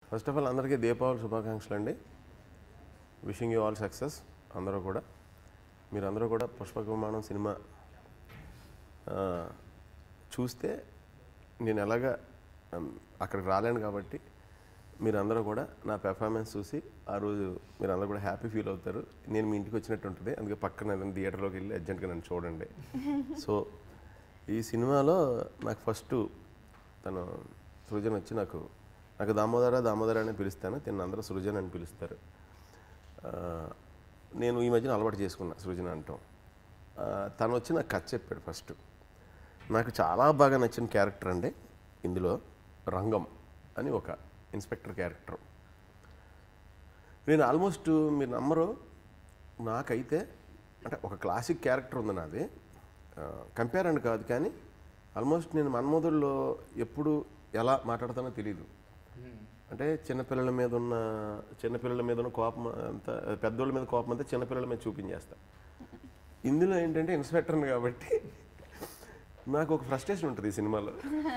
first of all అందరికీ దీపావళి శుభాకాంక్షలు అండి విషింగ్ యూ ఆల్ సక్సెస్ అందరూ కూడా మీరందరూ కూడా పుష్పక విమానం సినిమా ఆ, చూస్తే నేను ఎలాగా ఉమ్, అక్కడికి రాలేను కాబట్టి మీరందరూ కూడా నా పెర్ఫార్మెన్స్ చూసి ఆ రోజు మీరందరూ కూడా హ్యాపీ ఫీల్ అవుతారు నేను మీ ఇంటికి వచ్చినట్టు ఉంటుంది అందుకే పక్కన ఏదైనా థియేటర్లోకి వెళ్ళి అర్జెంట్గా నన్ను చూడండి సో ఈ సినిమాలో నాకు ఫస్ట్ తను సృజన్ వచ్చి నాకు నాకు దామోదర దామోదర అని పిలుస్తాను తిన్న అందరూ సృజన్ అని పిలుస్తారు ఆ, నేను ఈ మధ్యన అలవాటు చేసుకున్నా సృజన అంటాం ఆ, తను వచ్చి నాకు కథ చెప్పాడు ఫస్ట్ నాకు చాలా బాగా నచ్చిన క్యారెక్టర్ అండి ఇందులో రంగం అని ఒక ఇన్స్పెక్టర్ క్యారెక్టర్ నేను ఆల్మోస్ట్ మీరు నమ్మరు నాకైతే అంటే ఒక క్లాసిక్ క్యారెక్టర్ ఉంది నాది కంపేర్ అని కాదు కానీ ఆల్మోస్ట్ నేను మన్మోదుల్లో ఎప్పుడు ఎలా మాట్లాడతానో తెలియదు అంటే చిన్నపిల్లల మీద ఉన్న చిన్నపిల్లల మీద ఉన్న కోపం అంతా పెద్దోళ్ళ మీద కోపం అంతా చిన్నపిల్లల మీద చూపించేస్తా ఇందులో ఏంటంటే ఇన్స్పెక్టర్ని కాబట్టి నాకు ఒక ఫ్రస్ట్రేషన్ ఉంటుంది ఈ సినిమాలో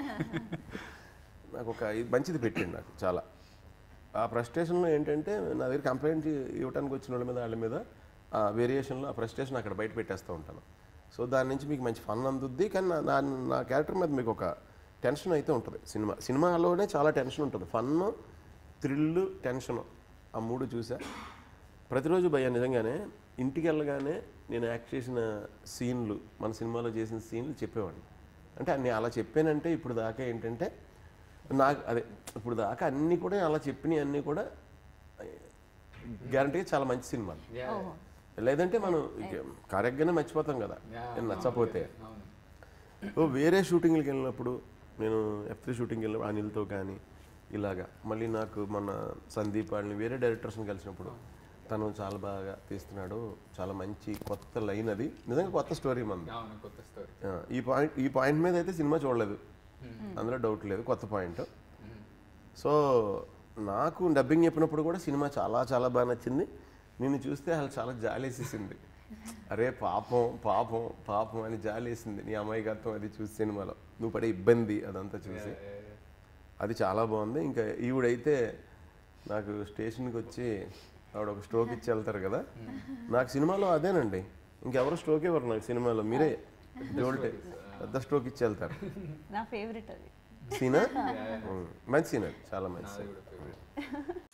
నాకు ఒక ఇది మంచిది పెట్టింది నాకు చాలా ఆ ఫ్రస్ట్రేషన్లో ఏంటంటే నా దగ్గర కంప్లైంట్ ఇవ్వడానికి వచ్చిన వాళ్ళ మీద వాళ్ళ మీద ఆ వేరియేషన్లో ఆ ఫ్రస్ట్రేషన్ అక్కడ బయట పెట్టేస్తూ ఉంటాను సో దాని నుంచి మీకు మంచి ఫన్ అందుద్ది కానీ నా నా నా క్యారెక్టర్ మీద మీకు ఒక టెన్షన్ అయితే ఉంటుంది సినిమా సినిమాలోనే చాలా టెన్షన్ ఉంటుంది ఫన్ థ్రిల్ టెన్షన్ ఆ మూడు చూసా ప్రతిరోజు భయ నిజంగానే ఇంటికి వెళ్ళగానే నేను యాక్ట్ చేసిన సీన్లు మన సినిమాలో చేసిన సీన్లు చెప్పేవాడిని అంటే నేను అలా చెప్పానంటే ఇప్పుడు దాకా ఏంటంటే నాకు అదే ఇప్పుడు దాకా అన్నీ కూడా అలా చెప్పినవి అన్నీ కూడా గ్యారంటీగా చాలా మంచి సినిమాలు ఓహో లేదంటే మనం కరెక్ట్గానే మర్చిపోతాం కదా నేను నచ్చపోతే అవును ఓ వేరే షూటింగ్కి వెళ్ళినప్పుడు నేను ఎఫ్ త్రీ షూటింగ్కి వెళ్ళినప్పుడు అనిల్తో కానీ ఇలాగా మళ్ళీ నాకు మన సందీప్ వాళ్ళని వేరే డైరెక్టర్స్ని కలిసినప్పుడు తను చాలా బాగా తీస్తున్నాడు చాలా మంచి కొత్త లైన్ అది నిజంగా కొత్త స్టోరీ మనది అవును కొత్త స్టోరీ ఆ, ఈ పాయింట్ ఈ పాయింట్ మీద అయితే సినిమా చూడలేదు అందులో డౌట్ లేదు కొత్త పాయింట్ సో నాకు డబ్బింగ్ చెప్పినప్పుడు కూడా సినిమా చాలా చాలా బాగా నచ్చింది నిన్ను చూస్తే అసలు చాలా జాలేసేసింది అరే పాపం పాపం పాపం అని జాలేసింది నీ అమాయకత్వం అది చూసి సినిమాలో నువ్వు పడే ఇబ్బంది అదంతా చూసి అది చాలా బాగుంది ఇంకా ఈవిడైతే నాకు స్టేషన్కి వచ్చి ఆవిడ ఒక స్ట్రోక్ ఇచ్చి వెళ్తారు కదా నాకు సినిమాలో అదేనండి ఇంకెవరు స్ట్రోక్ ఇవ్వరు నాకు సినిమాలో మీరే జోల్టే పెద్ద స్ట్రోక్ ఇచ్చి వెళ్తారు నా ఫేవరెట్ అది సీనా మంచి సీన్ అది చాలా మంచి నాది సీన్ కూడా ఫేవరెట్